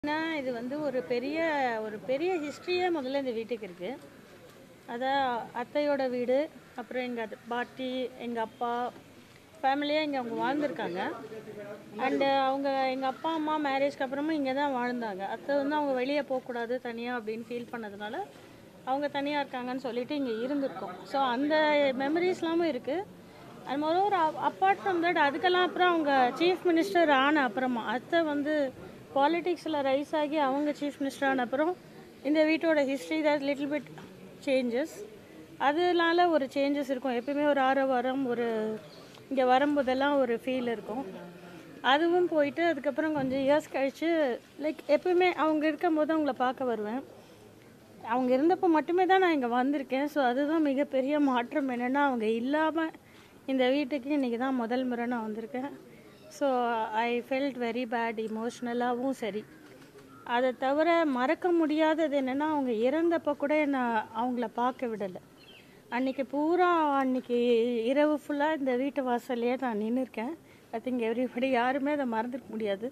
ஏன்னா இது வந்து ஒரு பெரிய ஒரு பெரிய ஹிஸ்ட்ரியே முதல்ல இந்த வீட்டுக்கு இருக்குது அதான் அத்தையோட வீடு அப்புறம் எங்கள் பாட்டி எங்கள் அப்பா ஃபேமிலியாக இங்கே அவங்க வாழ்ந்திருக்காங்க அண்டு அவங்க எங்கள் அப்பா அம்மா மேரேஜ்க்கு அப்புறமும் இங்கே தான் வாழ்ந்தாங்க அத்தை வந்து அவங்க வெளியே போகக்கூடாது தனியாக அப்படின்னு ஃபீல் பண்ணதுனால அவங்க தனியாக இருக்காங்கன்னு சொல்லிட்டு இங்கே இருந்திருக்கோம் ஸோ அந்த மெமரிஸ்லாமும் இருக்குது அது முதல்ல ஒரு அப்பார்ட் ஃப்ரம் தட் அதுக்கெல்லாம் அப்புறம் அவங்க சீஃப் மினிஸ்டர் ஆன அப்புறமா அத்தை வந்து பாலிடிக்ஸில் ரைஸ் ஆகி அவங்க சீஃப் மினிஸ்டர் ஆன அப்புறம் இந்த வீட்டோட ஹிஸ்ட்ரி தான் லிட்டில் பிட் சேஞ்சஸ் அதனால ஒரு சேஞ்சஸ் இருக்கும் எப்பயுமே ஒரு ஆறு வாரம் ஒரு இங்கே வரும்போதெல்லாம் ஒரு ஃபீல் இருக்கும் அதுவும் போயிட்டு அதுக்கப்புறம் கொஞ்சம் இயர்ஸ் கழித்து லைக் எப்பயுமே அவங்க இருக்கும்போது அவங்கள பார்க்க வருவேன் அவங்க இருந்தப்போ மட்டுமே தான் நான் இங்கே வந்திருக்கேன் ஸோ அதுதான் மிகப்பெரிய மாற்றம் என்னென்னா அவங்க இல்லாமல் இந்த வீட்டுக்கு இன்றைக்கி தான் முதல் முறை நான் வந்திருக்கேன் so I felt very bad இமோஷ்னலாகவும் சரி அதை தவிர மறக்க முடியாதது என்னென்னா அவங்க இறந்தப்போ கூட நான் அவங்கள பார்க்க விடலை அன்றைக்கி பூரா அன்றைக்கி இரவு ஃபுல்லாக இந்த வீட்டு வாசல்லையே நான் நின்றுருக்கேன் ஐ திங்க் எவ்ரிபடி யாருமே அதை மறந்துக்க முடியாது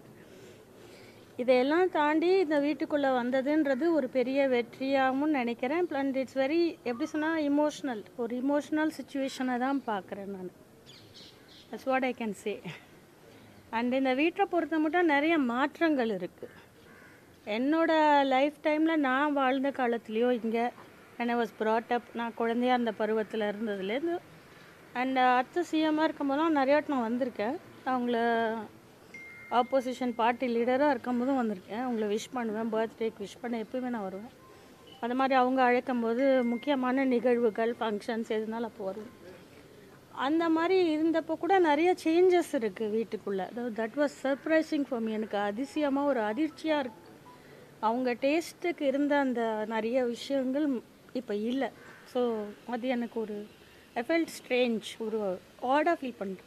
இதையெல்லாம் தாண்டி இந்த வீட்டுக்குள்ளே வந்ததுன்றது ஒரு பெரிய வெற்றியாகவும் நினைக்கிறேன் ப்ளண்ட் இட்ஸ் வெரி எப்படி சொன்னால் இமோஷ்னல் ஒரு இமோஷ்னல் சுச்சுவேஷனை தான் பார்க்குறேன் நான் that's what I can say and இந்த வீட்டை பொறுத்த மட்டும் நிறைய மாற்றங்கள் இருக்குது என்னோட லைஃப் டைமில் நான் வாழ்ந்த காலத்துலேயோ இங்கே when I was brought up நான் குழந்தையா இருந்த பருவத்தில் இருந்ததுலேருந்து அண்ட் அத்தை சிஎம்மாக இருக்கும்போதெல்லாம் நிறைய வாட்டி நான் வந்திருக்கேன் அவங்கள ஆப்போசிஷன் பார்ட்டி லீடராக இருக்கும்போதும் வந்திருக்கேன் அவங்கள விஷ் பண்ணுவேன் பர்த்டேக்கு விஷ் பண்ண எப்பயுமே நான் வருவேன் அது மாதிரி அவங்க அழைக்கும் போது முக்கியமான நிகழ்வுகள் ஃபங்க்ஷன்ஸ் எதுனாலும் அப்போ வருவேன் அந்த மாதிரி இருந்தப்போ கூட நிறைய சேஞ்சஸ் இருக்குது வீட்டுக்குள்ளே அதாவது that was surprising for me எனக்கு அதிசயமாக ஒரு அதிர்ச்சியாக இருக்கு அவங்க டேஸ்ட்டுக்கு இருந்த அந்த நிறைய விஷயங்கள் இப்போ இல்லை ஸோ அது எனக்கு ஒரு ஐ ஃபெல்ட் ஸ்ட்ரேஞ்ச் ஒரு ஆடாக ஃபீல் பண்ணுறேன்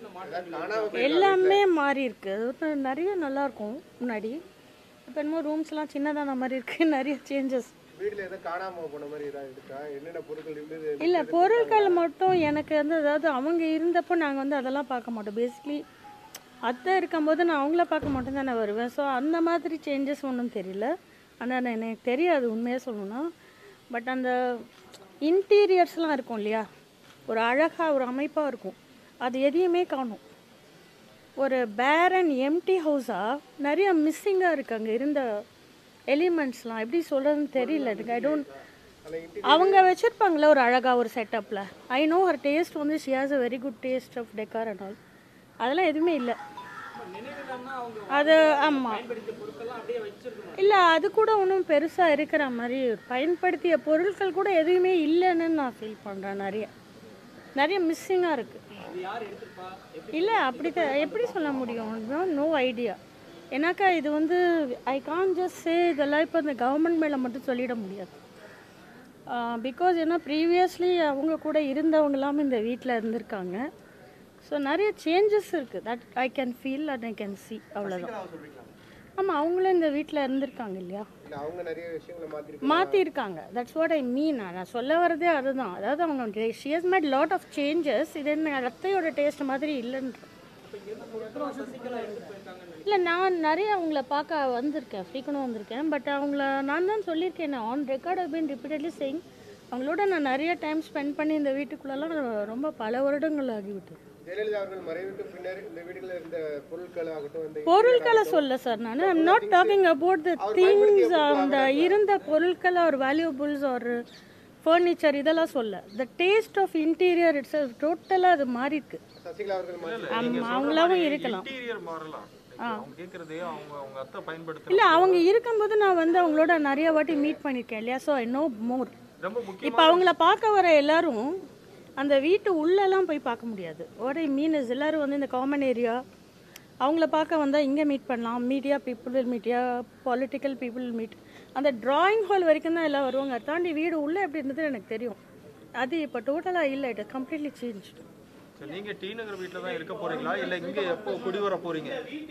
எல்லாமே மாறி இருக்கு அது வந்து நிறைய நல்லா இருக்கும் முன்னாடி இப்போ என்னமோ ரூம்ஸ்லாம் சின்னதான மாதிரி இருக்கு நிறைய சேஞ்சஸ் வீட்ல ஏதோ காணாம போன மாதிரி ஏதாவது இருக்கா என்னென்ன பொருட்கள் இருந்தது இல்லை பொருட்கள் மட்டும் எனக்கு வந்து அதாவது அவங்க இருந்தப்போ நாங்கள் வந்து அதெல்லாம் பார்க்க மாட்டோம் பேசிக்லி அத்தை இருக்கும்போது நான் அவங்கள பார்க்க மட்டும் தானே வருவேன் ஸோ அந்த மாதிரி சேஞ்சஸ் ஒன்றும் தெரியல ஆனால் எனக்கு தெரியாது உண்மையாக சொல்லணும்னா பட் அந்த இன்டீரியர்ஸ்லாம் இருக்கும் இல்லையா ஒரு அழகாக ஒரு அமைப்பாக இருக்கும் அது எதையுமே காணும் ஒரு பேர் அண்ட் எம்டி ஹவுஸாக நிறைய மிஸ்ஸிங்காக இருக்குது அங்கே இருந்த எலிமெண்ட்ஸ்லாம் எப்படி சொல்கிறதுன்னு தெரியல எனக்கு ஐ டோன்ட் அவங்க வச்சுருப்பாங்களே ஒரு அழகாக ஒரு செட்டப்பில் ஐ நோ ஹர் டேஸ்ட் வந்து she has a very good taste of decor and all அதெல்லாம் எதுவுமே இல்லை அது ஆமாம் இல்லை அது கூட ஒன்றும் பெருசாக இருக்கிற மாதிரி பயன்படுத்திய பொருட்கள் கூட எதுவுமே இல்லைன்னு நான் ஃபீல் பண்ணுறேன் நிறைய நிறைய மிஸ்ஸிங்காக இருக்குது இல்லை அப்படி த- எப்படி சொல்ல முடியும் நோ ஐடியா ஏன்னாக்கா இது வந்து ஐ கான் ஜஸ்ட் சே இதெல்லாம் இப்போ இந்த கவர்மெண்ட் மேலே மட்டும் சொல்லிட முடியாது பிகாஸ் ஏன்னா ப்ரீவியஸ்லி அவங்க கூட இருந்தவங்களாம் இந்த வீட்டில் இருந்திருக்காங்க ஸோ நிறைய சேஞ்சஸ் இருக்குது that I can feel and I can see அவ்வளோதான் ஆமாம் அவங்களும் இந்த வீட்டில் இருந்திருக்காங்க இல்லையா இல்ல அவங்க நிறைய விஷயங்களை மாத்திருக்கு மாற்றிருக்காங்க தட்ஸ் வாட் ஐ மீன் நான் சொல்ல வரதே அதுதான் அதாவது அவங்க she has made lot of changes இது என்ன அத்தையோட டேஸ்ட் மாதிரி இல்லைன்ற இல்லை நான் நிறைய அவங்கள பார்க்க வந்திருக்கேன் ஃப்ரீக்கனும் வந்திருக்கேன் பட் அவங்கள நான் தான் சொல்லியிருக்கேன் on record been repeatedly saying அவங்களோட நான் நிறைய டைம் ஸ்பெண்ட் பண்ணி இந்த வீட்டுக்குள்ளெல்லாம் ரொம்ப பல வருடங்கள் ஆகிவிட்டு ஜெயலலிதா அவர்கள் மறைவுக்கு பின்னர் இந்த வீடுகளில் இருந்த பொருட்கள் ஆகட்டும் இந்த பொருட்களை சொல்ல சார் நான் I'm not talking about the things அந்த இருந்த பொருட்கள் ஒரு வேல்யூபிள்ஸ் ஒரு ஃபர்னிச்சர் இதெல்லாம் சொல்ல the taste of interior it's டோட்டலாக அது மாறி இருக்கு சசிகலா அவர்கள் மாற்றி ஆமா, அவங்களாவும் இருக்கலாம் இன்டீரியர் மாறலாம் அவங்க கேக்குறதே அவங்க அவங்க அத்தை பயன்படுத்துற இல்லை அவங்க இருக்கும்போது நான் வந்து அவங்களோட நிறைய வாட்டி மீட் பண்ணியிருக்கேன் இல்லையா ஸோ ஐ நோ மோர் ரொம்ப முக்கியம் இப்போ அவங்கள பார்க்க வர எல்லாரும் அந்த வீட்டு உள்ளெல்லாம் போய் பார்க்க முடியாது வாட் ஐ மீன் இஸ் எல்லாரும் வந்து இந்த காமன் ஏரியா அவங்கள பார்க்க வந்தால் இங்கே மீட் பண்ணலாம் media people will media political people meet அந்த டிராயிங் ஹால் வரைக்கும் தான் எல்லாம் வருவாங்க அதை தாண்டி வீடு உள்ளே எப்படி இருந்தது எனக்கு தெரியும் அது இப்போ டோட்டலாக இல்லை இட் கம்ப்ளீட்லி சேஞ்ச் சரி, நீங்க டி நகர் வீட்ல தான் இருக்க போறீங்களா இல்ல இங்க எப்போ குடி வர போறீங்க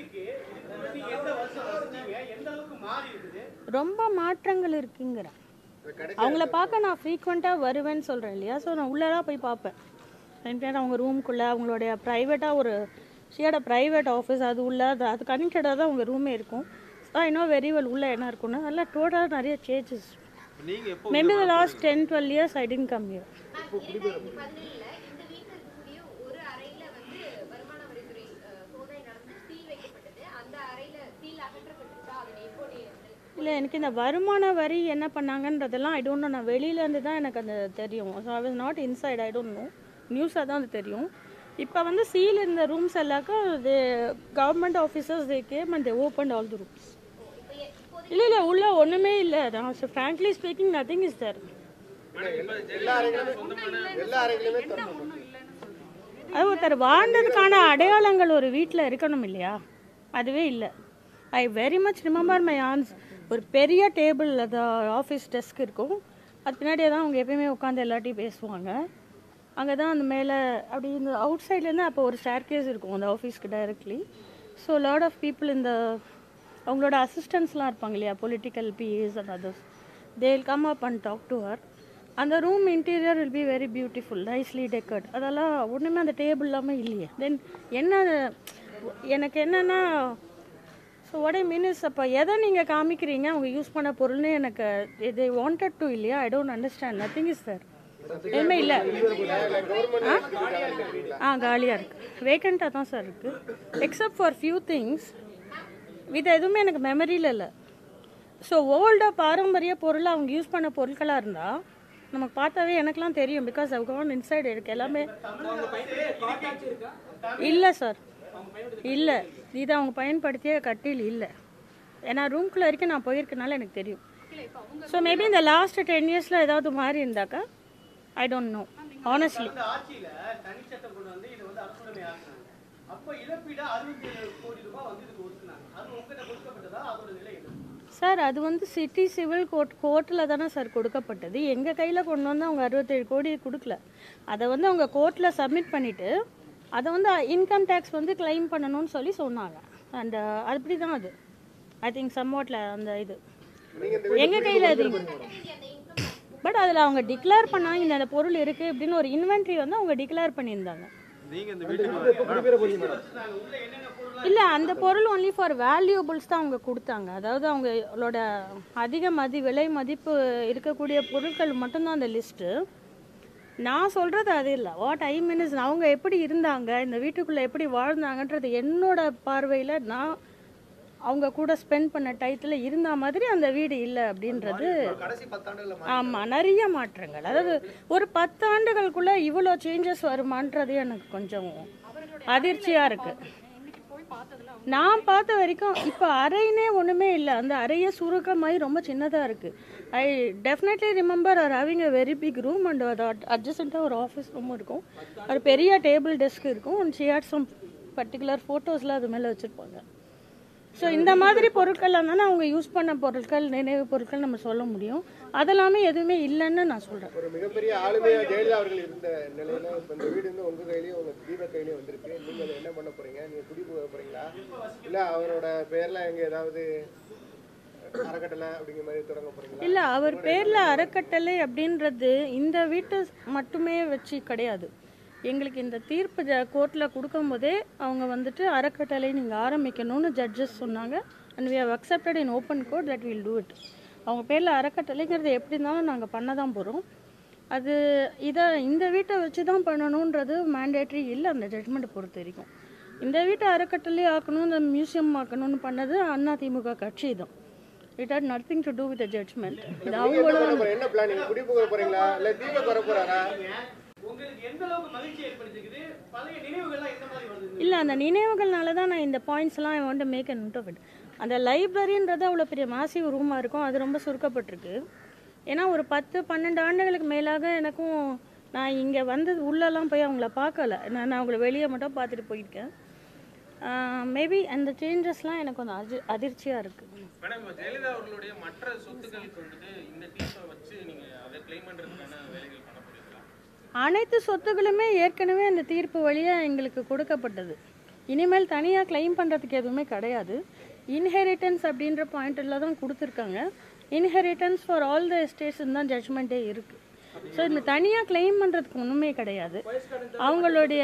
ரொம்ப மாற்றங்கள் இருக்குங்கிறேன் அவங்கள பார்க்க நான் ஃப்ரீக்வெண்ட்டாக வருவேன்னு சொல்கிறேன் இல்லையா ஸோ நான் உள்ளெல்லாம் போய் பார்ப்பேன் ரெண்டு அவங்க ரூம்குள்ளே அவங்களுடைய ப்ரைவேட்டாக ஒரு ஷியோட ப்ரைவேட் ஆஃபீஸ் அது உள்ள அது அது கனெக்டடாக தான் அவங்க ரூமே இருக்கும் so I know very well உள்ளே என்ன இருக்குன்னு அதெல்லாம் டோட்டலாக நிறைய சேஞ்சஸ் நீங்க எப்போ maybe the last ten twelve years I didn't come year பதினேழுல இந்த வீட்டில் இருக்கக்கூடிய ஒரு அறையில வந்து வருமான வரித்துறை அஹ், சோதனை நடந்து சீல் வைக்கப்பட்டது அந்த அறையில சீல் அகற்றப்பட்டிருக்கா அதோட எப்போடைய இல்லை எனக்கு இந்த வருமான வரி என்ன பண்ணாங்கன்றதெல்லாம் ஐ டோன்ட் நோ நான் வெளியிலேருந்து தான் எனக்கு அந்த தெரியும் so I was not inside I don't know நியூஸாக தான் அது தெரியும் இப்போ வந்து சீல் இந்த ரூம்ஸ் எல்லாக்கும் they government officers they came and they open all the rooms இல்லை இல்லை உள்ள ஒன்றுமே இல்லை நான் frankly speaking nothing is there எல்லா அறைகளுமே எல்லா அறைகளுமே திறந்து அது ஒருத்தர் வாழ்ந்ததுக்கான அடையாளங்கள் ஒரு வீட்டில் இருக்கணும் இல்லையா அதுவே இல்லை I very much remember my aunt's ஒரு பெரிய டேபிள் அது ஆஃபீஸ் டெஸ்க் இருக்கும் அது பின்னாடியே தான் அவங்க எப்பயுமே உட்காந்து எல்லாட்டையும் பேசுவாங்க அங்கே தான் அந்த மேலே அப்படி இந்த அவுட் சைட்லேருந்து அப்போ ஒரு ஸ்டேர் கேஸ் இருக்கும் அந்த ஆஃபீஸ்க்கு directly so lot of people இந்த அவங்களோட அசிஸ்டன்ஸ்லாம் இருப்பாங்க இல்லையா political PAs and others they will come up and talk to her அந்த room interior will be very beautiful nicely decorated அதெல்லாம் ஒன்றுமே அந்த டேபிள் இல்லாமல் இல்லையே தென் என்ன எனக்கு என்னென்னா so what I mean is அப்போ எதை நீங்கள் காமிக்கிறீங்க அவங்க யூஸ் பண்ண பொருள்னு எனக்கு இது வாண்டட் டு இல்லையா I don't understand nothing is sir எதுவுமே இல்லை ஆ காலியாக இருக்குது வேக்கண்ட்டாக தான் சார் இருக்குது எக்ஸப்ட் ஃபார் ஃபியூ திங்ஸ் இது எதுவுமே எனக்கு மெமரியில் இல்லை ஸோ ஓல்டாக பாரம்பரிய பொருள் அவங்க யூஸ் பண்ண பொருட்களாக இருந்தால் நமக்கு பார்த்தாவே எனக்குலாம் தெரியும் பிகாஸ் அவ் கான் இன்சைடு இருக்கு எல்லாமே இல்லை சார் இல்லை இது அவங்க பயன்படுத்திய கட்டில் இல்லை ஏன்னா ரூம்குள்ளே வரைக்கும் நான் போயிருக்கனால எனக்கு தெரியும் ஸோ மேபி இந்த லாஸ்ட் டென் இயர்ஸில் ஏதாவது மாறி இருந்தாக்கா ஐ டோன்ட் நோ ஆனஸ்ட்லி அந்த ஆட்சியில தனிச்சட்டம் கொண்டு வந்து இதை வந்து அரசுடைமை ஆக்குனாங்க அப்ப இழப்பீடு அறுபத்தி ஏழு கோடி ரூபாய் வந்து இதுக்கு ஒதுக்குனாங்க அது உங்ககிட்ட கொடுக்கப்பட்டதா அதோட நிலை என்ன சார் அது வந்து சிட்டி சிவில் கோர்ட் கோர்ட்டில் தானே சார் கொடுக்கப்பட்டது எங்கள் கையில் கொண்டு வந்து அவங்க அறுபத்தேழு கோடி கொடுக்கல அதை வந்து அவங்க கோர்ட்டில் சப்மிட் பண்ணிவிட்டு அதை வந்து இன்கம் டேக்ஸ் வந்து கிளைம் பண்ணணும்னு சொல்லி சொன்னாங்க அண்ட் அப்படி தான் அது ஐ திங்க் சம்வாட்டில் அந்த இது எங்கள் கையில் அது பட் அதில் அவங்க டிக்ளேர் பண்ணாங்க இந்த அந்த பொருள் இருக்குது அப்படின்னு ஒரு இன்வென்ட்ரி வந்து அவங்க டிக்ளேர் பண்ணியிருந்தாங்க நீங்க இந்த வீட்டுக்கு இல்லை அந்த பொருள் ஒன்லி ஃபார் வேல்யூபிள்ஸ் தான் அவங்க கொடுத்தாங்க அதாவது அவங்களோட அதிக மதி விலை மதிப்பு இருக்கக்கூடிய பொருட்கள் மட்டும்தான் அந்த லிஸ்ட்டு நான் சொல்கிறது அது இல்லை வாட் ஐ மீன்ஸ் அவங்க எப்படி இருந்தாங்க இந்த வீட்டுக்குள்ளே எப்படி வாழ்ந்தாங்கன்றது என்னோட பார்வையில் நான் அவங்க கூட ஸ்பெண்ட் பண்ண டயத்தில் இருந்த மாதிரி அந்த வீடு இல்லை அப்படின்றது கடைசி பத்தாண்டுல ஆமாம் நிறைய மாற்றங்கள் அதாவது ஒரு பத்து ஆண்டுகளுக்குள்ள இவ்வளோ சேஞ்சஸ் வருமான்றது எனக்கு கொஞ்சம் அதிர்ச்சியாக இருக்கு நான் பார்த்த வரைக்கும் இப்போ அறைனே ஒன்றுமே இல்லை அந்த அறையே சுருக்கமாகி ரொம்ப சின்னதாக இருக்குது I definitely remember her having a very big room and அது அட்ஜஸ்டண்ட்டாக ஒரு ஆஃபீஸ் ரூமும் இருக்கும் ஒரு பெரிய டேபிள் டெஸ்க் இருக்கும் and she had some particular ஃபோட்டோஸ்லாம் அது மேலே வச்சுருப்பாங்க ஸோ இந்த மாதிரி பொருட்கள்லாம் தானே அவங்க யூஸ் பண்ண பொருட்கள் நினைவு பொருட்கள் நம்ம சொல்ல முடியும் அதெல்லாமே எதுவுமே இல்லைன்னு நான் சொல்கிறேன் ஒரு மிகப்பெரிய ஆளுமையா ஜெயலலிதா அவர்கள் இருந்த நிலையில இப்ப இந்த வீடு வந்து உங்க கையிலயும் உங்க தீப கையிலயும் வந்திருக்கு நீங்க அதை என்ன பண்ண போறீங்க நீங்க குடி போக போறீங்களா இல்ல அவரோட பேர்ல எங்க ஏதாவது அறக்கட்டளை அப்படிங்கிற மாதிரி தொடங்க போறீங்களா இல்லை அவர் பேரில் அறக்கட்டளை அப்படின்றது இந்த வீட்டை மட்டுமே வச்சு கிடையாது எங்களுக்கு இந்த தீர்ப்பு கோர்ட்டில் கொடுக்கும்போதே அவங்க வந்துட்டு அறக்கட்டளை நீங்கள் ஆரம்பிக்கணும்னு ஜட்ஜஸ் சொன்னாங்க and we have accepted in open court that will do it அவங்க பேரில் அறக்கட்டளைங்கிறது எப்படி இருந்தாலும் நாங்கள் பண்ண தான் போகிறோம் அது இதை இந்த வீட்டை வச்சு தான் பண்ணணுன்றது மேண்டேட்ரி இல்லை அந்த ஜட்மெண்ட்டை பொறுத்த வரைக்கும் இந்த வீட்டை அறக்கட்டளை ஆக்கணும் இந்த மியூசியம் ஆக்கணும்னு பண்ணது அண்ணா திமுக கட்சி தான் it had nothing to do with judgment இது நீங்க அவங்களோட என்ன பண்ண போறீங்க? என்ன பிளான் நீங்க குடி போக போறீங்களா இல்ல தீபக் வர போறாரா உங்களுக்கு எந்த அளவுக்கு மகிழ்ச்சி ஏற்படுத்திருக்குது பழைய நினைவுகள்லாம் எந்த மாதிரி வருது இல்லை அந்த நினைவுகள்னால தான் நான் இந்த பாயிண்ட்ஸ்லாம் I want make a note of it அந்த லைப்ரரின்றது அவ்வளோ பெரிய மாசிவ் ரூமாக இருக்கும் அது ரொம்ப சுருக்கப்பட்டிருக்கு ஏன்னா ஒரு பத்து பன்னெண்டு ஆண்டுகளுக்கு மேலாக எனக்கும் நான் இங்கே வந்தது உள்ளெல்லாம் போய் அவங்கள பார்க்கல நான் நான் அவங்கள வெளியே மட்டும் பார்த்துட்டு போயிருக்கேன் மேபி அந்த சேஞ்சஸ்லாம் எனக்கு கொஞ்சம் அதி அதிர்ச்சியாக இருக்குது மேடம் இப்ப ஜெயலலிதா அவர்களுடைய மற்ற சொத்துக்களுக்கு வந்துட்டு இந்த தீர்ப்பை வச்சு நீங்க அதை கிளைம் பண்றதுக்கான வேலைகள் பண்ண போறீங்களா அனைத்து சொத்துக்களுமே ஏற்கனவே அந்த தீர்ப்பு வழியாக எங்களுக்கு கொடுக்கப்பட்டது இனிமேல் தனியாக கிளைம் பண்ணுறதுக்கு எதுவுமே கிடையாது இன்ஹெரிட்டன்ஸ் அப்படின்ற பாயிண்டில் தான் கொடுத்துருக்காங்க inheritance for all the estates தான் ஜட்ஜ்மெண்ட்டே இருக்குது ஸோ இந்த தனியாக கிளைம் பண்ணுறதுக்கு ஒன்றுமே கிடையாது அவங்களுடைய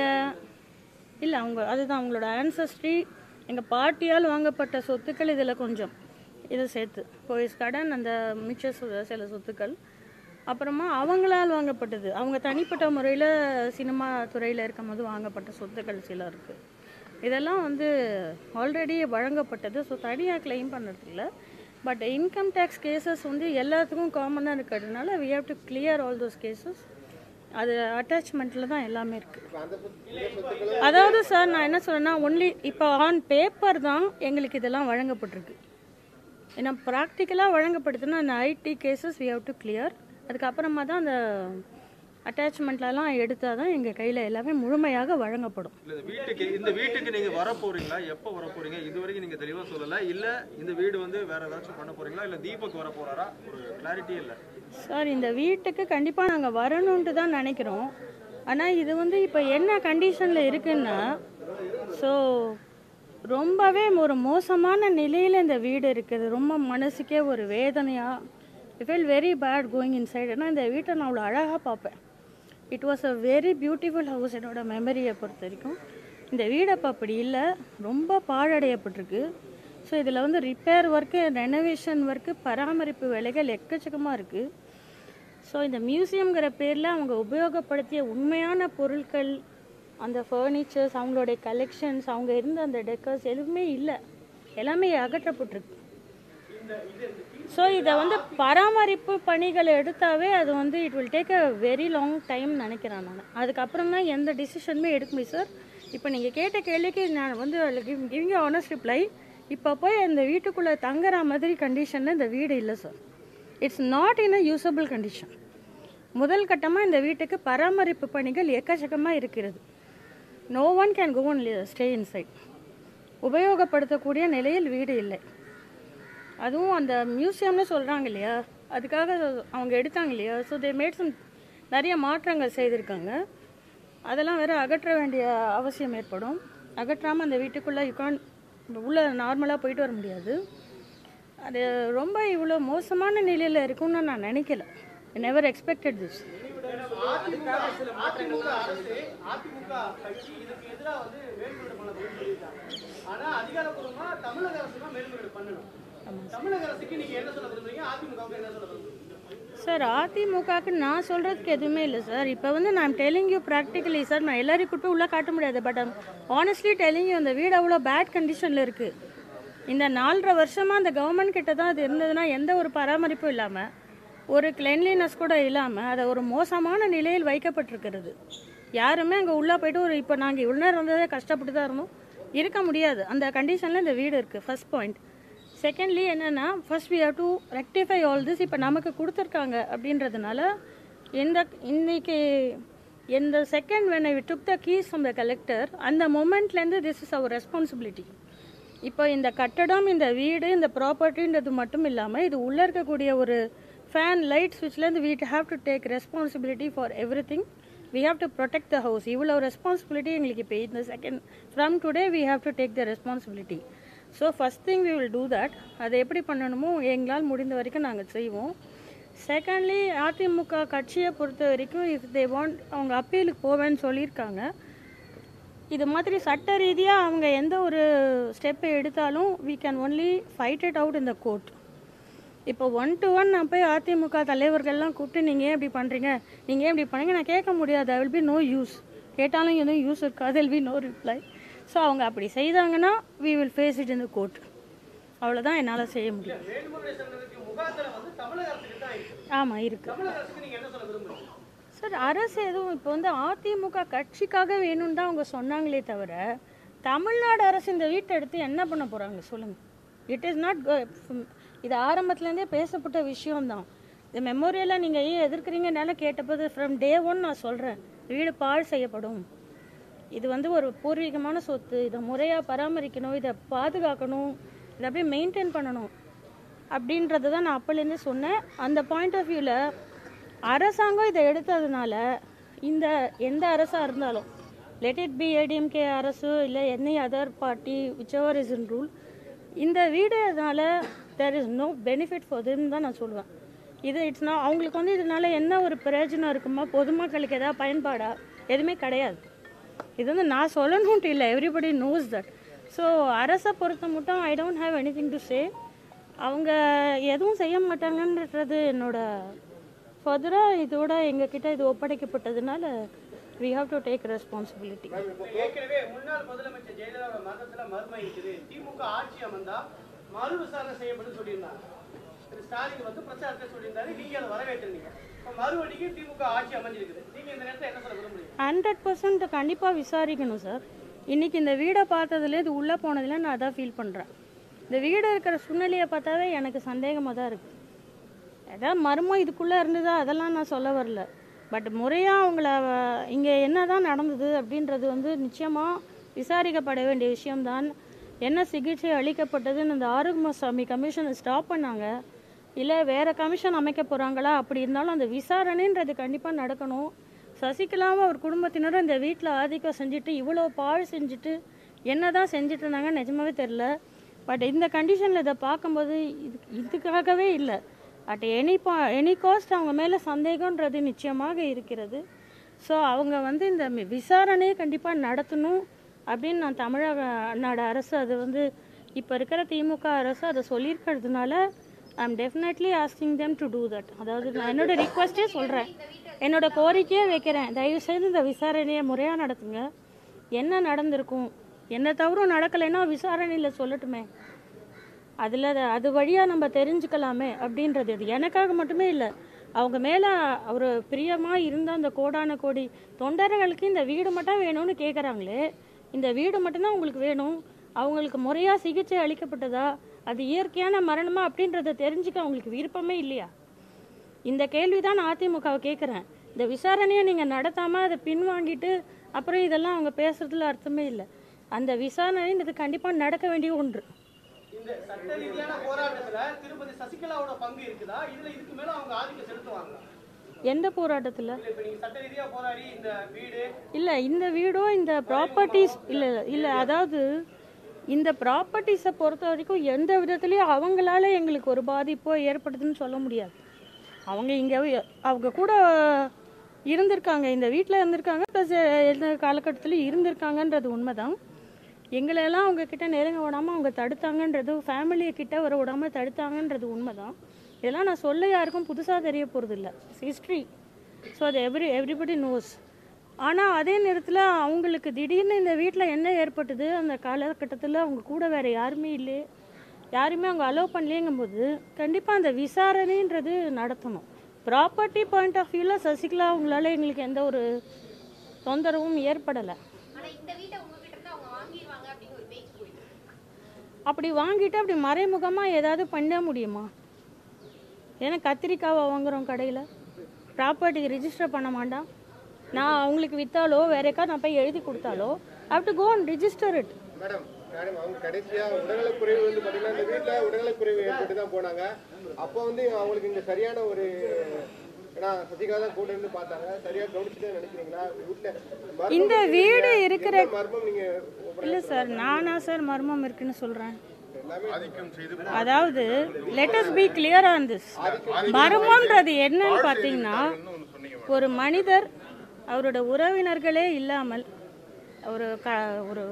இல்லை அவங்க அதுதான் அவங்களோட ஆன்சஸ்ட்ரி எங்கள் பாட்டியால் வாங்கப்பட்ட சொத்துக்கள் இதில் கொஞ்சம் இது சேர்த்து போயஸ் கடன் அந்த மிச்ச சு- சில சொத்துக்கள் அப்புறமா அவங்களால் வாங்கப்பட்டது அவங்க தனிப்பட்ட முறையில் சினிமா துறையில் இருக்கும்போது வாங்கப்பட்ட சொத்துக்கள் சில இருக்குது இதெல்லாம் வந்து ஆல்ரெடி வழங்கப்பட்டது ஸோ தனியாக கிளைம் பண்ணுறது இல்லை பட் இன்கம் டேக்ஸ் கேசஸ் வந்து எல்லாத்துக்கும் காமனாக இருக்கிறதுனால we have to clear all those cases அது அட்டாச்மெண்ட்டில் தான் எல்லாமே இருக்குது இப்ப அந்த சொத்து- இந்த சொத்துக்களை அதாவது சார் நான் என்ன சொல்றேன்னா ஒன்லி இப்போ ஆன் பேப்பர் தான் எங்களுக்கு இதெல்லாம் வழங்கப்பட்டிருக்கு ஏன்னா ப்ராக்டிக்கலாக வழங்கப்படுதுன்னா அந்த IT cases we have to clear அதுக்கப்புறமா தான் அந்த அட்டாச்மெண்ட்லலாம் எடுத்தால் தான் எங்கள் கையில் எல்லாமே முழுமையாக வழங்கப்படும் இல்ல இந்த வீட்டுக்கு இந்த வீட்டுக்கு நீங்க வர போறீங்களா எப்போ வர போறீங்க இது வரைக்கும் நீங்க தெளிவா சொல்லல இல்ல இந்த வீடு வந்து வேற ஏதாச்சும் பண்ண போறீங்களா இல்ல தீபக் வர போறாரா ஒரு கிளாரிட்டியே இல்ல சார் இந்த வீட்டுக்கு கண்டிப்பாக நாங்கள் வரணுன்ட்டு தான் நினைக்கிறோம் ஆனால் இது வந்து இப்போ என்ன கண்டிஷனில் இருக்குன்னா ஸோ ரொம்பவே ஒரு மோசமான நிலையில் இந்த வீடு இருக்குது ரொம்ப மனசுக்கே ஒரு வேதனையாக feel very bad going inside ஏன்னா இந்த வீட்டை நான் அவ்வளோ அழகாக பார்ப்பேன் it was a very beautiful house என்னோட மெமரியை பொறுத்த வரைக்கும் இந்த வீடு அப்போ அப்படி இல்லை ரொம்ப பாழடையப்பட்டிருக்கு ஸோ இதில் வந்து ரிப்பேர் ஒர்க்கு ரெனோவேஷன் ஒர்க்கு பராமரிப்பு வேலைகள் எக்கச்சக்கமாக இருக்குது ஸோ இந்த மியூசியம்ங்கிற பேரில் அவங்க உபயோகப்படுத்திய உண்மையான பொருட்கள் அந்த ஃபர்னிச்சர்ஸ் அவங்களுடைய கலெக்ஷன்ஸ் அவங்க இருந்த அந்த டெக்கர்ஸ் எதுவுமே இல்லை எல்லாமே அகற்றப்பட்டிருக்கு ஸோ இதை வந்து பராமரிப்பு பணிகள் எடுத்தாவே அது வந்து it will take a very long time நினைக்கிறேன் நான் அதுக்கப்புறம் தான் எந்த டிசிஷனுமே எடுக்க முடியும் சார் இப்போ நீங்கள் கேட்ட கேள்விக்கு நான் வந்து கிவிங் ஆனஸ்ட் ரிப்ளை இப்போ போய் அந்த வீட்டுக்குள்ளே தங்குற மாதிரி கண்டிஷனில் இந்த வீடு இல்லை sir it's not in a usable condition முதல் கட்டமாக இந்த வீட்டுக்கு பராமரிப்பு பணிகள் எக்கச்சக்கமாக இருக்கிறது no one can go one stay inside உபயோகப்படுத்தக்கூடிய நிலையில் வீடு இல்லை அதுவும் அந்த மியூசியம்னு சொல்கிறாங்க இல்லையா அதுக்காக அவங்க எடுத்தாங்க இல்லையா ஸோ தே மேட் சம் நிறைய மாற்றங்கள் செய்திருக்காங்க அதெல்லாம் வேற அகற்ற வேண்டிய அவசியம் ஏற்படும் அகற்றாமல் அந்த வீட்டுக்குள்ளே யுகான் உள்ளே நார்மலாக போயிட்டு வர முடியாது அது ரொம்ப இவ்வளோ மோசமான நிலையில் இருக்கும்னு நான் நினைக்கல never expected this AIADMK AIADMK அரசு அதிமுக கட்சி இதுக்கு எதிராக வந்து மேல்முறையீடு பண்ண போய் சொல்லியிருக்காங்க ஆனா அதிகாரப்பூர்வமா தமிழக அரசு தான் மேல்முறையீடு பண்ணணும் தமிழக அரசுக்கு நீங்க என்ன சொல்ல விரும்புறீங்க அதிமுகவுக்கு என்ன சொல்ல விரும்புறீங்க சார் அதிமுகவுக்கு நான் சொல்கிறதுக்கு எதுவுமே இல்லை சார் இப்போ வந்து நான் டெலிங் யூ ப்ராக்டிக்கலி சார் நான் எல்லாரையும் கூட்டு போய் உள்ளே காட்ட முடியாது பட் ஆனஸ்ட்லி டெலிங் யூ அந்த வீடு அவ்வளோ பேட் கண்டிஷனில் இருக்குது இந்த நாலரை வருஷமாக அந்த கவர்மெண்ட் கிட்ட தான் அது இருந்ததுன்னா எந்த ஒரு பராமரிப்பும் இல்லாமல் ஒரு கிளென்லினஸ் கூட இல்லாமல் அதை ஒரு மோசமான நிலையில் வைக்கப்பட்டிருக்கிறது யாருமே அங்கே உள்ளே போயிட்டு ஒரு இப்போ நாங்கள் இவ்வளோ நேரம் இருந்ததே கஷ்டப்பட்டு தான் இருந்தோம் இருக்க முடியாது அந்த கண்டிஷனில் இந்த வீடு இருக்குது ஃபர்ஸ்ட் பாயிண்ட் செகண்ட்லி என்னென்னா first we have to rectify all this இப்போ நமக்கு கொடுத்துருக்காங்க அப்படின்றதுனால இந்த இன்னைக்கு இந்த second when I took the keys from the collector அந்த மொமெண்ட்லேருந்து திஸ் இஸ் அவர் ரெஸ்பான்சிபிலிட்டி இப்போ இந்த கட்டடம் இந்த வீடு இந்த ப்ராப்பர்ட்டின்றது மட்டும் இல்லாமல் இது உள்ளே இருக்கக்கூடிய ஒரு ஃபேன் லைட் ஸ்விட்ச்லேருந்து we'd have to take responsibility for everything we have to protect the house இவ்வளோ ரெஸ்பான்சிபிலிட்டி எங்களுக்கு இப்போ இந்த second from today we have to take the responsibility so first thing we will do that அதை எப்படி பண்ணணுமோ எங்களால் முடிந்த வரைக்கும் நாங்கள் செய்வோம் செகண்ட்லி அதிமுக கட்சியை பொறுத்த வரைக்கும் இஃப் தே வாண்ட் அவங்க அப்பீலுக்கு போவேன்னு சொல்லியிருக்காங்க இது மாதிரி சட்ட ரீதியாக அவங்க எந்த ஒரு ஸ்டெப்பை எடுத்தாலும் we can only fight it out in the court இப்போ ஒன் டு ஒன் நான் போய் அதிமுக தலைவர்கள்லாம் கூப்பிட்டு நீங்கள் ஏன் இப்படி பண்ணுறீங்க நீங்கள் ஏன் இப்படி பண்ணுறீங்க நான் கேட்க முடியாது I will be no use கேட்டாலும் எதுவும் யூஸ் இருக்காது will be no reply so அவங்க அப்படி செய்தாங்கன்னா we will face it in the court அவ்வளோதான் என்னால் செய்ய முடியும் மேல்முறை செல்வதற்கு முகாந்திரம் வந்து தமிழக அரசுக்கு தான் இருக்கு ஆமாம் இருக்குது தமிழக அரசுக்கு நீங்க என்ன சொல்ல விரும்புறீங்க சார் அரசு எதுவும் இப்போ வந்து அதிமுக கட்சிக்காக வேணும்னு தான் அவங்க சொன்னாங்களே தவிர தமிழ்நாடு அரசு இந்த வீட்டை எடுத்து என்ன பண்ண போகிறாங்க சொல்லுங்கள் இட் இஸ் நாட் இது ஆரம்பத்துலேருந்தே பேசப்பட்ட விஷயம்தான் இந்த மெமோரியலாக நீங்கள் ஏன் எதிர்க்கிறீங்கனால கேட்டபோது ஃப்ரம் டே ஒன் நான் சொல்கிறேன் வீடு பாழ் செய்யப்படும் இது வந்து ஒரு பூர்வீகமான சொத்து இதை முறையாக பராமரிக்கணும் இதை பாதுகாக்கணும் இதை அப்படியே மெயின்டைன் பண்ணணும் அப்படின்றத தான் நான் அப்போலேருந்தே சொன்னேன் அந்த பாயிண்ட் ஆஃப் வியூவில் அரசாங்கம் இதை எடுத்ததுனால இந்த எந்த அரசாக இருந்தாலும் லெட் இட் பி ஏடிஎம்கே அரசு இல்லை any other party whichever is in rule இந்த வீடு அதனால there is no benefit for them தான் நான் சொல்லுவேன் இது இட்ஸ் நான் அவங்களுக்கு வந்து இதனால என்ன ஒரு பிரயோஜனம் இருக்குமா பொதுமக்களுக்கு ஏதாவது பயன்பாடா எதுவுமே கிடையாது இது வந்து நான் சொல்லணும்ட்டு இல்லை எவ்ரிபடி நோஸ் தட் ஸோ அரசை பொறுத்த மட்டும் I don't have anything to say அவங்க எதுவும் செய்ய மாட்டாங்கன்றது என்னோட ஃபர்தராக இதோட எங்ககிட்ட இது ஒப்படைக்கப்பட்டதுனால we have to take responsibility ஏற்கனவே முன்னாள் முதலமைச்சர் ஜெயலலிதா மரணத்துல மர்மம் இருக்குது திமுக ஆட்சி அமர்ந்தா மறு விசாரணை செய்யப்படும் சொல்லியிருந்தாங்க திரு ஸ்டாலின் வந்து பிரச்சாரத்தை சொல்லியிருந்தாரு நீங்க அதை வரவேற்றிருந்தீங்க இப்ப மறுபடிக்கு திமுக ஆட்சி அமைஞ்சிருக்குது நீங்க இந்த நேரத்துல என்ன சொல்ல விரும்புறீங்க ஹண்ட்ரட் பர்சன்ட் கண்டிப்பாக விசாரிக்கணும் சார் இன்னைக்கு இந்த வீடை பார்த்ததுல இது உள்ளே போனதுல நான் அதான் ஃபீல் பண்ணுறேன் இந்த வீடு இருக்கிற சூழ்நிலையை பார்த்தாவே எனக்கு சந்தேகமாக தான் இருக்குது ஏதாவது மர்மம் இதுக்குள்ளே இருந்ததா அதெல்லாம் நான் சொல்ல வரல பட் முறையாக அவங்கள இங்கே என்ன தான் நடந்தது அப்படின்றது வந்து நிச்சயமாக விசாரிக்கப்பட வேண்டிய விஷயம்தான் என்ன சிகிச்சை அளிக்கப்பட்டதுன்னு இந்த ஆரோக்கியசாமி கமிஷனை ஸ்டாப் பண்ணாங்க இல்லை வேறு கமிஷன் அமைக்க போகிறாங்களா அப்படி இருந்தாலும் அந்த விசாரணைன்றது கண்டிப்பாக நடக்கணும் சசிகலாவும் அவர் குடும்பத்தினரும் இந்த வீட்டில் ஆதிக்கம் செஞ்சுட்டு இவ்வளோ பாழ் செஞ்சுட்டு என்ன தான் செஞ்சுட்டு இருந்தாங்க நிஜமாவே தெரில பட் இந்த கண்டிஷனில் இதை பார்க்கும்போது இது இதுக்காகவே இல்லை அட் எனி பா எனி காஸ்ட் அவங்க மேலே சந்தேகன்றது நிச்சயமாக இருக்கிறது ஸோ அவங்க வந்து இந்த மி- விசாரணையை கண்டிப்பாக நடத்தணும் அப்படின்னு நான் தமிழக அண்ணாட அரசு அது வந்து இப்போ இருக்கிற திமுக அரசு அதை சொல்லியிருக்கிறதுனால I am definitely asking them to do that அதாவது நான் என்னோட ரிக்வஸ்ட்டே சொல்கிறேன் என்னோட கோரிக்கையே வைக்கிறேன் தயவுசெய்து இந்த விசாரணையை முறையாக நடத்துங்க என்ன நடந்திருக்கும் என்ன தவறும் நடக்கலைன்னா விசாரணையில் சொல்லட்டுமே அதில் அது வழியாக நம்ம தெரிஞ்சுக்கலாமே அப்படின்றது இது எனக்காக மட்டுமே இல்லை அவங்க மேலே அவர் பிரியமாக இருந்த அந்த கோடான கோடி தொண்டர்களுக்கு இந்த வீடு மட்டும் வேணும்னு கேட்குறாங்களே இந்த வீடு மட்டும்தான் உங்களுக்கு வேணும் அவங்களுக்கு முறையாக சிகிச்சை அளிக்கப்பட்டதா அது இயற்கையான மரணமா அப்படின்றத தெரிஞ்சுக்க அவங்களுக்கு விருப்பமே இல்லையா இந்த கேள்வி தான் நான் அதிமுகவை கேட்குறேன் இந்த விசாரணையை நீங்கள் நடத்தாமல் அதை பின்வாங்கிட்டு அப்புறம் இதெல்லாம் அவங்க பேசுறதுல அர்த்தமே இல்லை அந்த விசாரணைன்றது கண்டிப்பாக நடக்க வேண்டிய ஒன்று இந்த சட்ட ரீதியான போராட்டத்துல திருப்பதி சசிகலாவோட பங்கு இருக்குதா இல்ல இதுக்கு மேல அவங்க ஆதிக்கம் செலுத்துவாங்க எந்த போராட்டத்தில் இல்ல இப்ப நீங்க சட்ட ரீதியா போராடி இந்த வீடு இல்லை இந்த வீடோ இந்த ப்ராப்பர்ட்டிஸ் இல்லை இல்லை அதாவது இந்த ப்ராப்பர்ட்டிஸை பொறுத்த வரைக்கும் எந்த விதத்துலேயும் அவங்களால எங்களுக்கு ஒரு பாதிப்போ ஏற்படுதுன்னு சொல்ல முடியாது அவங்க இங்கே அவங்க கூட இருந்திருக்காங்க இந்த வீட்டில் இருந்திருக்காங்க ப்ளஸ் எந்த காலகட்டத்திலையும் இருந்திருக்காங்கன்றது உண்மைதான் எங்களெல்லாம் அவங்க கிட்ட நெருங்க விடாமல் அவங்க தடுத்தாங்கன்றது ஃபேமிலியை கிட்ட வர விடாமல் தடுத்தாங்கன்றது உண்மைதான் இதெல்லாம் நான் சொல்ல யாருக்கும் புதுசாக தெரிய போகிறது இல்லை ஹிஸ்ட்ரி ஸோ அது எவ்ரி எவ்ரிபடி நோஸ் ஆனால் அதே நேரத்தில் அவங்களுக்கு திடீர்னு இந்த வீட்டில் என்ன ஏற்பட்டது அந்த காலகட்டத்தில் அவங்க கூட வேறு யாருமே இல்லை யாருமே அவங்க அலோவ் பண்ணலேங்கும்போது கண்டிப்பாக அந்த விசாரணைன்றது நடத்தணும் ப்ராப்பர்ட்டி பாயிண்ட் ஆஃப் வியூவில் சசிகலா அவங்களால எங்களுக்கு எந்த ஒரு தொந்தரவும் ஏற்படலை ஆனா இந்த வீட்டை உங்ககிட்ட இருந்து அவங்க வாங்கிடுவாங்க அப்படின்னு ஒரு பேச்சு போயிட்டு இருக்கு. அப்படி வாங்கிட்டு அப்படி மறைமுகமாக ஏதாவது பண்ண முடியுமா ஏன்னா கத்திரிக்காவை வாங்குறோம் கடையில் ப்ராப்பர்ட்டிக்கு ரிஜிஸ்டர் பண்ண மாட்டான் நான் அவங்களுக்கு விற்றாலோ வேற எக்கா நான் போய் எழுதி கொடுத்தாலோ how to go and register it madam madam அவங்க கடைசியா உடல்நலக்குறைவு வந்து பாத்தீங்கன்னா இந்த வீட்டுல உடல்நலக்குறைவு ஏற்பட்டு தான் போனாங்க அப்போ வந்து அவங்களுக்கு இங்க சரியான ஒரு ஏன்னா சசிகலா தான் கூட இருந்து பார்த்தாங்க சரியா கவனிச்சுட்டு நினைக்கிறீங்களா வீட்டுல மர்மம் இந்த இருக்கு. வீடு இருக்கிற எந்த மர்மம் நீங்க இல்லை சார் நானா சார் மர்மம் இருக்குன்னு சொல்கிறேன் ஆதிக்கம் செய்து அதாவது let's be clear on this மர்மம்ன்றது என்னன்னு பார்த்தீங்கன்னா ஒரு மனிதர் அவரோட உறவினர்களே இல்லாமல் ஒரு க ஒரு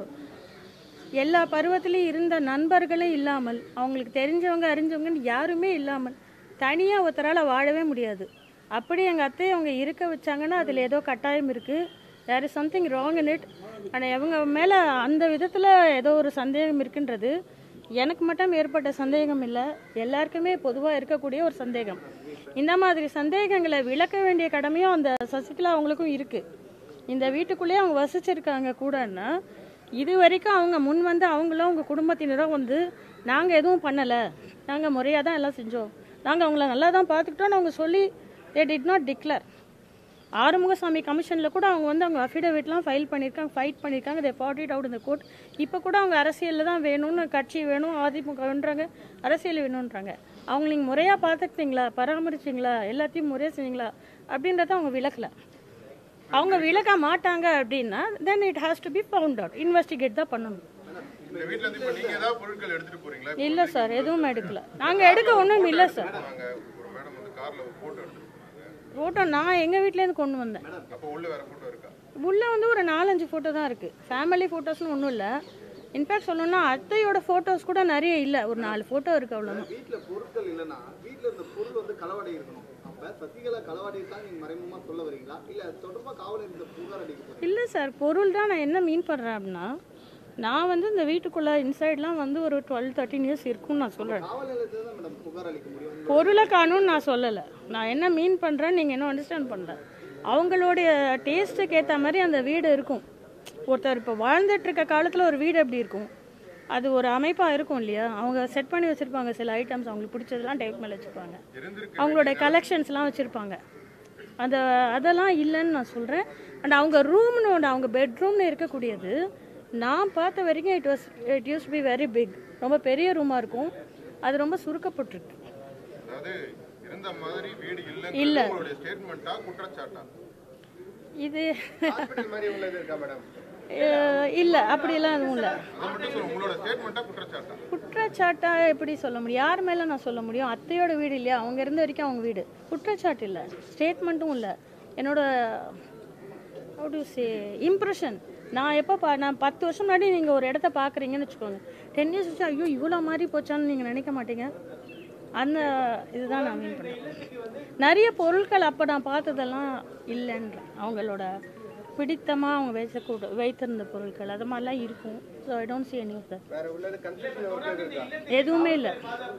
எல்லா பருவத்திலையும் இருந்த நண்பர்களே இல்லாமல் அவங்களுக்கு தெரிஞ்சவங்க அறிஞ்சவங்கன்னு யாருமே இல்லாமல் தனியாக ஒருத்தரால் வாழவே முடியாது அப்படி எங்கள் அத்தையை அவங்க இருக்க வச்சாங்கன்னா அதில் ஏதோ கட்டாயம் இருக்குது there is something wrong in it ஆனால் அவங்க மேலே அந்த விதத்தில் ஏதோ ஒரு சந்தேகம் இருக்குன்றது எனக்கு மட்டும் ஏற்பட்ட சந்தேகம் இல்லை எல்லாருக்குமே பொதுவாக இருக்கக்கூடிய ஒரு சந்தேகம் இந்த மாதிரி சந்தேகங்களை விளக்க வேண்டிய கடமையும் அந்த சசிகலா அவங்களுக்கும் இருக்குது இந்த வீட்டுக்குள்ளேயே அவங்க வசிச்சிருக்காங்க கூடன்னா இது வரைக்கும் அவங்க முன் வந்து அவங்களும் அவங்க குடும்பத்தினரும் வந்து நாங்கள் எதுவும் பண்ணலை நாங்கள் முறையாக தான் எல்லாம் செஞ்சோம் நாங்கள் அவங்கள நல்லா தான் பார்த்துக்கிட்டோம்னு அவங்க சொல்லி they did not declare Arumugasamy கமிஷனில் கூட அவங்க வந்து அவங்க அஃபிடவிட்லாம் ஃபைல் பண்ணியிருக்காங்க ஃபைட் பண்ணியிருக்காங்க தே ஃபார்ட் இட் அவுட் இந்த கோர்ட் இப்போ கூட அவங்க அரசியலில் தான் வேணும்னு கட்சி வேணும் அதிமுகன்றாங்க அரசியல் வேணுன்றாங்க அவங்க நீங்கள் முறையாக பார்த்துக்கிட்டீங்களா பராமரிச்சிங்களா எல்லாத்தையும் முறையாக செஞ்சீங்களா அப்படின்றத அவங்க விளக்கலை அவங்க விளக்க மாட்டாங்க அப்படின்னா then it has to be found out investigate தான் பண்ணணும் இந்த வீட்ல இருந்து இப்ப நீங்க ஏதாவது பொருட்கள் எடுத்துட்டு போறீங்களா இப்ப இல்லை சார் எதுவும் எடுக்கல நாங்கள் எடுக்க ஒன்றும் இல்லை சார் நாங்க ஒரு மேடம் வந்து கார்ல ஒரு போட்டோ எடுத்துட்டு போனாங்க ஃபோட்டோ நான் எங்கள் வீட்டிலேருந்து கொண்டு வந்தேன் அப்போ உள்ள வேற போட்டோ இருக்கா உள்ளே வந்து ஒரு நாலஞ்சு ஃபோட்டோ தான் இருக்குது ஃபேமிலி ஃபோட்டோஸ்னு ஒன்றும் இல்லை இன்ஃபேக்ட் சொல்லணும்னா அத்தையோட ஃபோட்டோஸ் கூட நிறைய இல்லை ஒரு நாலு ஃபோட்டோ இருக்குது அவ்வளோதான் வீட்டுல பொருட்கள் இல்லைன்னா வீட்டுல இருந்த பொருள் வந்து களவாடி இருக்கணும் அப்ப சசிகலா களவாடி தான் நீங்க மறைமுகமா சொல்ல வரீங்களா இல்ல அது தொடர்பா காவல் இந்த புகார் அளிக்க போறீங்க இல்லை சார் பொருள் தான் நான் என்ன மீன் பண்ணுறேன் அப்படின்னா நான் வந்து இந்த வீட்டுக்குள்ளே இன்சைட்லாம் வந்து ஒரு டுவெல் தேர்ட்டின் இயர்ஸ் இருக்கும்னு நான் சொல்கிறேன் காவல் நிலையத்துல தான் மேடம் புகார் அளிக்க முடியும் உங்க பொருளை காணும்னு நான் சொல்லலை நான் என்ன மீன் பண்ணுறேன் நீங்கள் என்ன அண்டர்ஸ்டாண்ட் பண்ணல அவங்களுடைய டேஸ்ட்டுக்கு ஏற்ற மாதிரி அந்த வீடு இருக்கும் ஒருத்தர் இப்போ வாழ்ந்துட்டு இருக்க காலத்தில் ஒரு வீடு எப்படி இருக்கும் அது ஒரு அமைப்பாக இருக்கும் இல்லையா அவங்க செட் பண்ணி வச்சுருப்பாங்க சில ஐட்டம்ஸ் அவங்களுக்கு பிடிச்சதெல்லாம் டேக் மேலே வச்சுருப்பாங்க இருந்திருக்கு அவங்களோட கலெக்ஷன்ஸ்லாம் வச்சுருப்பாங்க அந்த அதெல்லாம் இல்லைன்னு நான் சொல்கிறேன் அண்ட் அவங்க ரூம்னோட அவங்க பெட்ரூம்னு இருக்கக்கூடியது நான் பார்த்த வரைக்கும் it was it use be very big ரொம்ப பெரிய ரூமாக இருக்கும் அது ரொம்ப சுருக்கப்பட்டிருக்கு அதாவது இருந்த மாதிரி வீடு இல்ல. இல்ல உங்களுடைய ஸ்டேட்மெண்டா குற்றச்சாட்டா இது ஹாஸ்பிட்டல் மாதிரி உள்ளது இருக்கா மேடம் இல்லை அப்படிலாம் எதுவும் இல்லை அதை மட்டும் சொல்லுங்க உங்களோட ஸ்டேட்மெண்டா குற்றச்சாட்டா குற்றச்சாட்டா எப்படி சொல்ல முடியும் யார் மேலே நான் சொல்ல முடியும் அத்தையோட வீடு இல்லையா அவங்க இருந்த வரைக்கும் அவங்க வீடு குற்றச்சாட்டு இல்லை ஸ்டேட்மெண்ட்டும் இல்லை என்னோட ஹவு டு சே இம்ப்ரெஷன் நான் எப்போ பா நான் பத்து வருஷம் முன்னாடி நீங்கள் ஒரு இடத்த பார்க்குறீங்கன்னு வச்சுக்கோங்க டென் இயர்ஸ் வச்சு ஐயோ இவ்வளோ மாதிரி போச்சான்னு நீங்கள் நினைக்க மாட்டீங்க அந்த இதுதான் நான் மீன் பண்ணேன் நிறைய பொருட்கள் அப்போ நான் பார்த்ததெல்லாம் இல்லைன்றேன் அவங்களோட பிடித்தமாக அவங்க வைச்சக்கூட வைத்திருந்த பொருட்கள் அது மாதிரிலாம் இருக்கும் so I don't see any of that வேற உள்ளது கன்ஃபியூஷன் ஒர்க் இருக்கா எதுவுமே இல்லை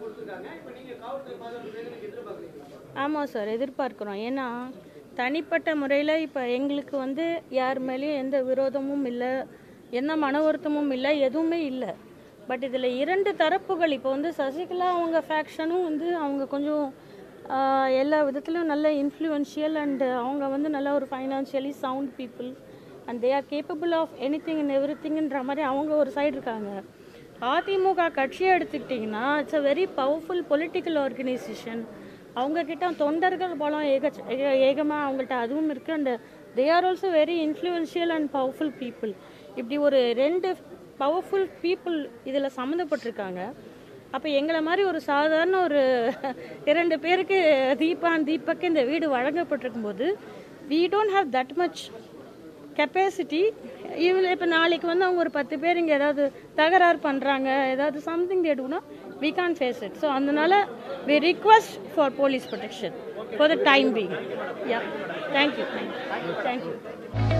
ஆமாம் சார் எதிர்பார்க்குறோம் ஏன்னா தனிப்பட்ட முறையில் இப்போ எங்களுக்கு வந்து யார் மேலேயும் எந்த விரோதமும் இல்லை எந்த மன வருத்தமும் இல்லை எதுவுமே இல்லை பட் இதில் இரண்டு தரப்புகள் இப்போ வந்து சசிகலா அவங்க ஃபேக்ஷனும் வந்து அவங்க கொஞ்சம் ஆஹ், எல்லா விதத்துலையும் நல்ல இன்ஃப்ளூயன்ஷியல் அண்டு அவங்க வந்து நல்ல ஒரு financially sound people and they are capable of anything and every திங்ன்ற மாதிரி அவங்க ஒரு சைடு இருக்காங்க அதிமுக கட்சியை எடுத்துக்கிட்டிங்கன்னா it's a very powerful political organisation அவங்கக்கிட்ட தொண்டர்கள் பலம் ஏக ஏக- ஏகமாக அவங்கள்ட்ட அதுவும் இருக்குது and they are also very influential and powerful people இப்படி ஒரு ரெண்டு பவர்ஃபுல் பீப்புள் இதில் சம்மந்தப்பட்டிருக்காங்க அப்போ எங்களை மாதிரி ஒரு சாதாரண ஒரு இரண்டு பேருக்கு தீபான் தீபக்கு இந்த வீடு வழங்கப்பட்டிருக்கும் போது we don't have that much capacity இவங்க இப்போ நாளைக்கு வந்து அவங்க ஒரு பத்து பேர் இங்கே ஏதாவது தகராறு பண்ணுறாங்க ஏதாவது சம்திங் தேடுனா we can face it so அதனால we request for police protection for the time being yeah thank you thank you thank you